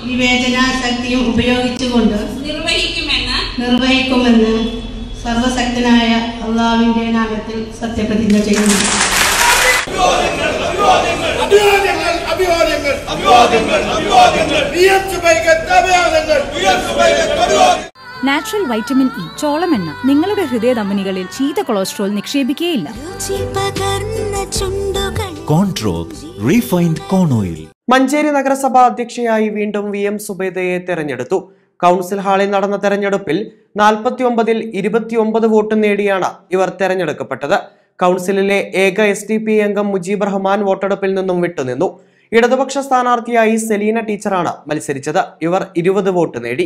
വിവേചനാശക്തിയും ഉപയോഗിച്ചുകൊണ്ട് നിർവഹിക്കുമെന്ന് നിർവഹിക്കുമെന്ന് സർവശക്തനായ അള്ളാവിന്റെ നാമത്തിൽ സത്യപ്രതിജ്ഞ ചെയ്യുന്നു അഭിവാദ്യങ്ങൾ അഭിവാദ്യങ്ങൾ അഭിവാദ്യങ്ങൾ അഭിവാദ്യങ്ങൾ വി എം സുബൈക്കത്ത് അഭിവാദ്യങ്ങൾ വി എം സുബൈക്കത്ത് അഭിവാദ്യങ്ങൾ നാച്ചുറൽ വൈറ്റമിൻ ഇ ചോളമെണ്ണ നിങ്ങളുടെ ഹൃദയധമനികളിൽ ചീത്ത കൊളസ്ട്രോൾ നിക്ഷേപിക്കുകയില്ല രുചി പകർന്ന ചുണ്ടുകൾ control refined corn oil Manjeri നഗരസഭ അധ്യക്ഷയായി വീണ്ടും വി എം സുബൈദയെ തെരഞ്ഞെടുത്തു കൗൺസിൽ ഹാളിൽ നടന്ന തെരഞ്ഞെടുപ്പിൽ നാൽപ്പത്തിയൊമ്പതിൽ ഇരുപത്തിയൊമ്പത് വോട്ട് നേടിയാണ് ഇവർ തെരഞ്ഞെടുക്കപ്പെട്ടത് കൗൺസിലിലെ ഏക എസ് ടി പി അംഗം മുജീബ് റഹ്മാൻ വോട്ടെടുപ്പിൽ നിന്നും വിട്ടുനിന്നു ഇടതുപക്ഷ സ്ഥാനാർത്ഥിയായി സെലീന ടീച്ചറാണ് മത്സരിച്ചത് ഇവർ ഇരുപത് വോട്ട് നേടി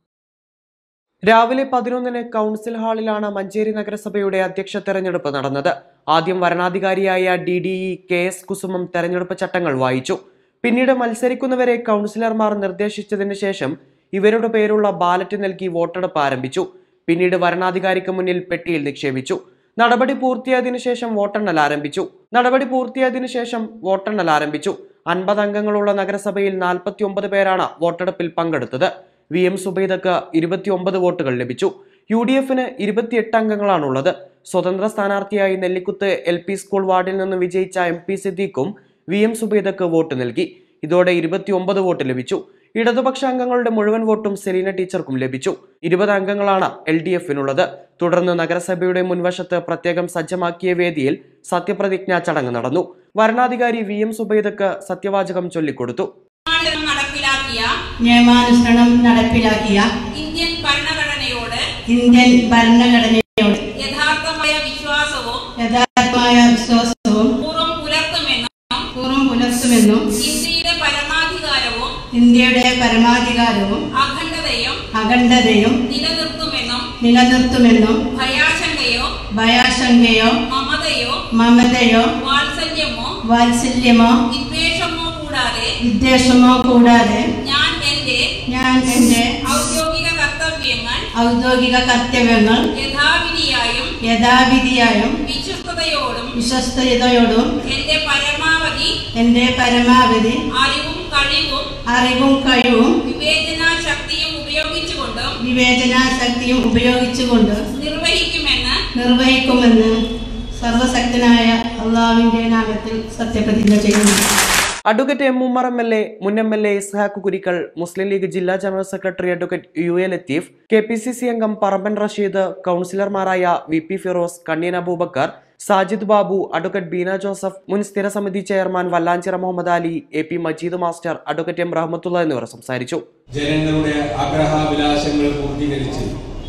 രാവിലെ പതിനൊന്നിന് കൗൺസിൽ ഹാളിലാണ് മഞ്ചേരി നഗരസഭയുടെ അധ്യക്ഷ തെരഞ്ഞെടുപ്പ് നടന്നത് ആദ്യം വരണാധികാരിയായ D D E K S Kusumam തെരഞ്ഞെടുപ്പ് ചട്ടങ്ങൾ വായിച്ചു പിന്നീട് മത്സരിക്കുന്നവരെ കൗൺസിലർമാർ നിർദ്ദേശിച്ചതിന് ശേഷം ഇവരുടെ പേരുള്ള ബാലറ്റ് നൽകി വോട്ടെടുപ്പ് ആരംഭിച്ചു പിന്നീട് വരണാധികാരിക്ക് മുന്നിൽ പെട്ടിയിൽ നിക്ഷേപിച്ചു നടപടി പൂർത്തിയായതിനു ശേഷം വോട്ടെണ്ണൽ ആരംഭിച്ചു നടപടി പൂർത്തിയായതിനു ശേഷം വോട്ടെണ്ണൽ ആരംഭിച്ചു അൻപത് അംഗങ്ങളുള്ള നഗരസഭയിൽ നാൽപ്പത്തി ഒമ്പത് പേരാണ് വോട്ടെടുപ്പിൽ പങ്കെടുത്തത് വി എം സുബൈദക്ക് ഇരുപത്തിയൊമ്പത് വോട്ടുകൾ ലഭിച്ചു യു ഡി എഫിന് ഇരുപത്തിയെട്ട് അംഗങ്ങളാണുള്ളത് സ്വതന്ത്ര സ്ഥാനാർത്ഥിയായി നെല്ലിക്കുത്ത് എൽ പി സ്കൂൾ വാർഡിൽ നിന്ന് വിജയിച്ച എം പി സിദ്ദീഖും വി എം സുബൈദക്ക് വോട്ട് നൽകി ഇതോടെ ഇരുപത്തിയൊമ്പത് വോട്ട് ലഭിച്ചു ഇടതുപക്ഷ അംഗങ്ങളുടെ മുഴുവൻ വോട്ടും സെലീന ടീച്ചർക്കും ലഭിച്ചു ഇരുപത് അംഗങ്ങളാണ് എൽ ഡി എഫിനുള്ളത് തുടർന്ന് നഗരസഭയുടെ മുൻവശത്ത് പ്രത്യേകം സജ്ജമാക്കിയ വേദിയിൽ സത്യപ്രതിജ്ഞാ ചടങ്ങ് നടന്നു വരണാധികാരി വി എം സുബൈദക്ക് സത്യവാചകം ചൊല്ലിക്കൊടുത്തു ആണ്ടം നടപ്പിലാക്കിയ നിയമാനുസരണം നടപ്പിലാക്കിയ ഇന്ത്യൻ ഭരണഘടനയോട് ഇന്ത്യൻ ഭരണഘടനയോട് യഥാർത്ഥമായ വിശ്വാസവും യഥാർത്ഥമായ വിശ്വാസവും പൂർവ്വം പുലർത്തുമെന്നും പൂർവ്വം പുലർത്തുമെന്നും ഇന്ത്യയുടെ പരമാധികാരവും ഇന്ത്യയുടെ പരമാധികാരവും അഖണ്ഡതയും അഖണ്ഡതയും നിലനിർത്തുമെന്നും നിലനിർത്തുമെന്നും ഭയാശങ്കയോ ഭയാശങ്കയോ മമതയോ മമതയോ വാത്സല്യമോ വാത്സല്യമോ വിദ്വേഷമോ കൂടാതെ വിദ്വേഷമോ കൂടാതെ ഞാൻ എന്റെ ഞാൻ എൻ്റെ ഔദ്യോഗിക കർത്തവ്യങ്ങൾ ഔദ്യോഗിക കർത്തവ്യങ്ങൾ യഥാവിധിയായും യഥാവിധിയായും വിശ്വസ്തയോടും വിശ്വസ്തയോടും എന്റെ പരമാവധി എൻ്റെ പരമാവധി അറിവും കഴിവും അറിവും കഴിവും വിവേചന ശക്തിയും ഉപയോഗിച്ചുകൊണ്ടും വിവേചനാശക്തിയും ഉപയോഗിച്ചുകൊണ്ട് നിർവഹിക്കുമെന്ന് നിർവഹിക്കുമെന്ന് സർവശക്തനായ അള്ളാവിന്റെ നാമത്തിൽ സത്യപ്രതിജ്ഞ ചെയ്യുന്നു advocate M Ummer M L A മുൻ M L A Ishaq Kurikkal Muslim League ജില്ലാ general secretary advocate U A Latheef K P C C അംഗം പറമ്പൻ റഷീദ് കൗൺസിലർമാരായ വി പി ഫിറോസ് കണ്ണീൻ അബൂബക്കർ സാജിദ് ബാബു അഡ്വക്കേറ്റ് ബീന ജോസഫ് മുൻ സ്ഥിരസമിതി chairman Vallanchira Muhammad Ali A P Majeed master advocate M Rahmathulla എന്നിവർ സംസാരിച്ചു ജനങ്ങളുടെ ആഗ്രഹാഭിലാഷങ്ങൾ പൂർത്തീകരിച്ച്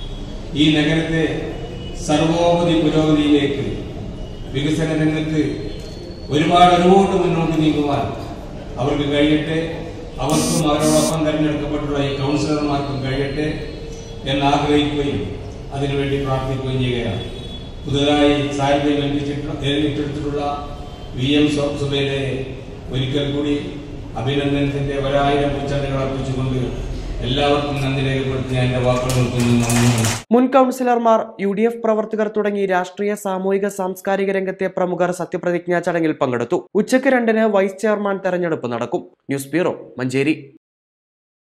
ഈ നഗരത്തെ സർവോപരി പുരോഗതിയിലേക്ക് വികസന രംഗത്ത് ഒരുപാട് ഒരുപാട് മുന്നോട്ട് നീങ്ങുവാൻ അവർക്ക് കഴിയട്ടെ അവർക്കും അവരോടൊപ്പം തെരഞ്ഞെടുക്കപ്പെട്ടുള്ള ഈ കൗൺസിലർമാർക്കും കഴിയട്ടെ എന്ന് ആഗ്രഹിക്കുകയും അതിനുവേണ്ടി പ്രാർത്ഥിക്കുകയും ചെയ്യുകയാണ് പുതുതായി സാരഥ്യം ഏൽപ്പിച്ചിട്ടുള്ള ഏറ്റെടുത്തിട്ടുള്ള വി എം സുബേലെ ഒരിക്കൽ കൂടി അഭിനന്ദനത്തിന്റെ ഒരായിരം പുച്ചണ്ടകൾ അർപ്പിച്ചുകൊണ്ട് എല്ലാവർക്കും നന്ദി രേഖപ്പെടുത്തി ഞാൻ എന്റെ വാക്കുകൾ നിർത്തുന്നു നന്ദി മുൻ കൗൺസിലർമാർ യു ഡി എഫ് പ്രവർത്തകർ തുടങ്ങി രാഷ്ട്രീയ സാമൂഹിക സാംസ്കാരിക രംഗത്തെ പ്രമുഖർ സത്യപ്രതിജ്ഞാ ചടങ്ങിൽ പങ്കെടുത്തു ഉച്ചയ്ക്ക് രണ്ടിന് വൈസ് ചെയർമാൻ തെരഞ്ഞെടുപ്പ് നടക്കും ന്യൂസ് ബ്യൂറോ മഞ്ചേരി